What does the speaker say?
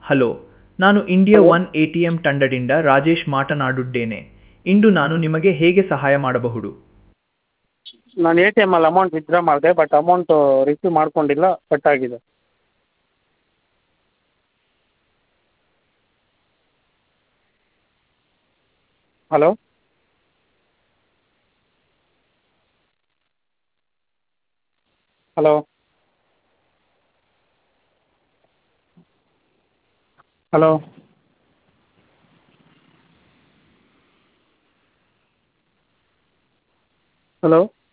hello ನಾನು India one A T M ತಂಡದಿಂದ ರಾಜೇಶ್ ಮಾತನಾಡುತ್ತೇನೆ ಇಂದು ನಾನು ನಿಮಗೆ ಹೇಗೆ ಸಹಾಯ ಮಾಡಬಹುದು ನಾನು ಎ ಟಿ ಎಮ್ಮಲ್ಲಿ ಅಮೌಂಟ್ ವಿತ್ಡ್ರಾ ಮಾಡಿದೆ ಬಟ್ ಅಮೌಂಟು ರಿಸೀವ್ ಮಾಡಿಕೊಂಡಿಲ್ಲ ಕಟ್ಟಾಗಿದೆ ಹಲೋ ಹಲೋ ಹಲೋ ಹಲೋ